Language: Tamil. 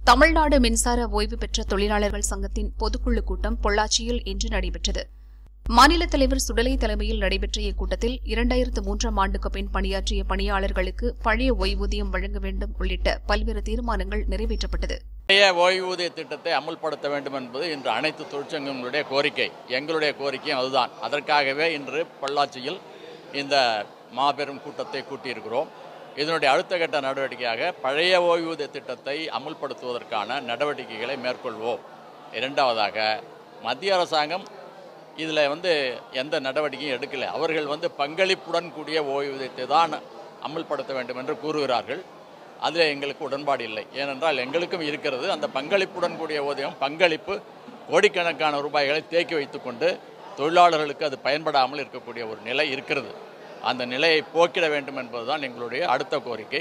தமிழ்நாடு மின்சார ஓய்வு பெற்ற தொழிலாளர்கள் சங்கத்தின் பொதுக்குழு கூட்டம் பொள்ளாச்சியில் இன்று நடைபெற்றது மாநில தலைவர் சுடலை தலைமையில் நடைபெற்ற இக்கூட்டத்தில் இரண்டாயிரத்து மூன்றாம் ஆண்டுக்கு பின் பணியாற்றிய பணியாளர்களுக்கு பழைய ஓய்வூதியம் வழங்க வேண்டும் உள்ளிட்ட பல்வேறு தீர்மானங்கள் நிறைவேற்றப்பட்டது பழைய ஓய்வூதிய திட்டத்தை அமுல்படுத்த வேண்டும் என்பது இன்று அனைத்து தொழிற்சங்கங்களுடைய கோரிக்கை எங்களுடைய கோரிக்கையும் அதுதான் அதற்காகவே இன்று பொள்ளாச்சியில் இந்த மாபெரும் கூட்டத்தை கூட்டியிருக்கிறோம் இதனுடைய அடுத்த கட்ட நடவடிக்கையாக பழைய ஓய்வூதிய திட்டத்தை அமுல்படுத்துவதற்கான நடவடிக்கைகளை மேற்கொள்வோம் இரண்டாவதாக மத்திய அரசாங்கம் இதில் வந்து எந்த நடவடிக்கையும் எடுக்கலை அவர்கள் வந்து பங்களிப்புடன் கூடிய ஓய்வூதியத்தை தான் அமல்படுத்த வேண்டும் என்று கூறுகிறார்கள் அதில் எங்களுக்கு உடன்பாடு இல்லை ஏனென்றால் எங்களுக்கும் இருக்கிறது அந்த பங்களிப்புடன் கூடிய ஊதியம் பங்களிப்பு கோடிக்கணக்கான ரூபாய்களை தேக்கி வைத்துக்கொண்டு தொழிலாளர்களுக்கு அது பயன்படாமல் இருக்கக்கூடிய ஒரு நிலை இருக்கிறது அந்த நிலையை போக்கிட வேண்டும் என்பதுதான் எங்களுடைய அடுத்த கோரிக்கை